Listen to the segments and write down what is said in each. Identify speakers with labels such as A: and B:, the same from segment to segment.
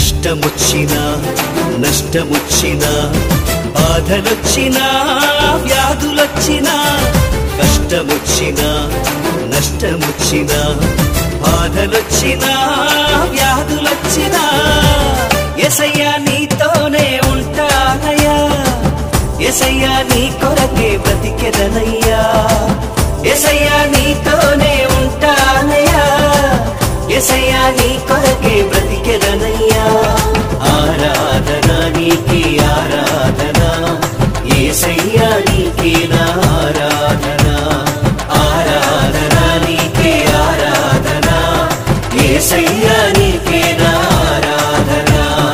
A: కష్టమొచ్చినా నష్టమొచ్చినా బాధలొచ్చినా వ్యాధులొచ్చినా కష్టమొచ్చినా నష్టమొచ్చినా బాధలొచ్చినా వ్యాధులొచ్చినా ఎసయ్యా నీతోనే ఉంటానయ్యా ఎసయ్యా నీ కొరకే బ్రతికెదనయ్యా ఎసయ్యా నీతోనే ఉంటానయ్యా ఎసయ్యా నీ కొరకే బ్రతికెదనయ్యా ఆరాధన నీకే ఆరాధన ఏసయ్యా నీకే నా ఆరాధన ఆరాధన నీకే ఆరాధన ఏసయ్యా నీకే నా ఆరాధన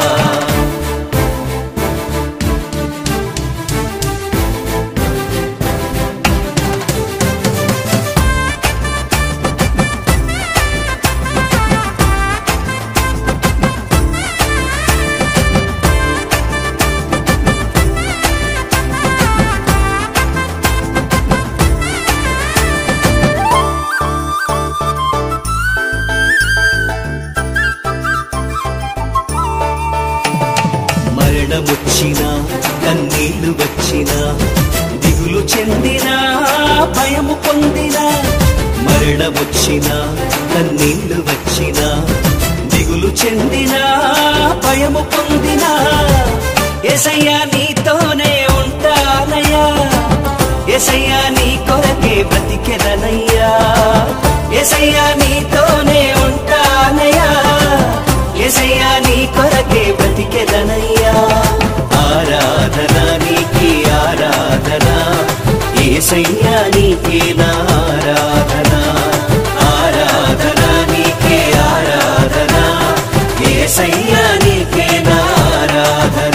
A: మరణమొచ్చినా కన్నీళ్లు వచ్చినా దిగులు చెందినా భయము పొందినా మరణమొచ్చినా కన్నీళ్లు వచ్చినా దిగులు చెందినా భయము పొందినా ఎసయ్యా నీతోనే ఉంటానయ్యా ఎసయ్యా నీ కొరకే బ్రతికెదనయ్యా ఎసయ్యా నీతోనే ఉంటానయ్యా ఎసయ్యా నీ కొరకే బ్రతికెదనయ్యా ఆరాధన నీకే ఆరాధన ఏసయ్యా నీకే నా ఆరాధన ఆరాధన నీకే ఆరాధన ఏసయ్యా నీకే నా ఆరాధన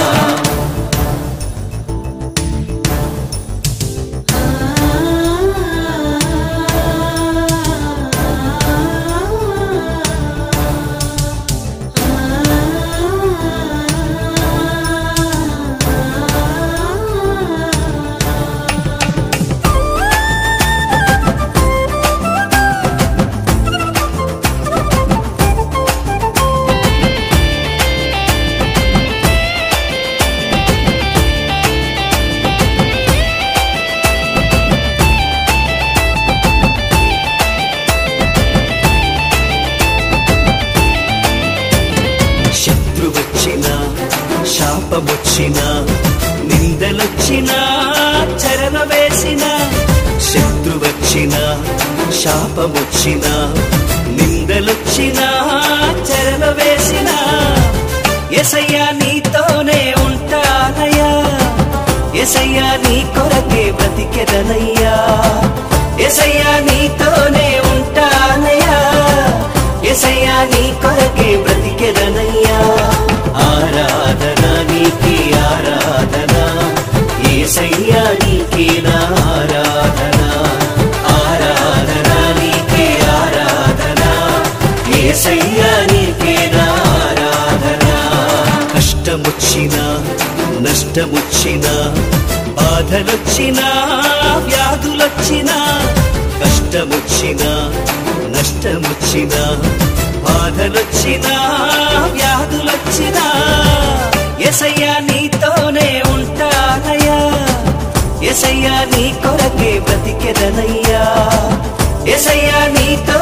A: శత్రువచ్చినా శాపమొచ్చినా నిందలొచ్చినా చరణ వేసిన శత్రువచ్చినా శాపమొచ్చినా నిందలొచ్చినా చరణ వేసిన ఎసయ్యా నీతోనే ఉంటానయ్యా ఎసయ్యా నీ కొరకే బ్రతికెదనయ్యా ఎసయ్యా నీతోనే ఉంటానయ్యా ఎసయ్యా నీ కొరకే బ్రతికెదనయ్యా ఆరాధన నీకే ఆరాధన ఏసయ్యా నీకే నా ఆరాధన ఆరాధన నీకే ఆరాధన ఏసయ్యా నీకే నా ఆరాధన కష్టమొచ్చినా నష్టమొచ్చినా బాధలొచ్చినా వ్యాధులొచ్చినా కష్టమొచ్చినా నష్టమొచ్చినా బాధలొచ్చినా వ్యాధులొచ్చినా ఎసయ్యా నీతోనే ఉంటానయ్యా ఎసయ్యా నీ కొరకే బ్రతికెదనయ్యా ఎసయ్యా నీతో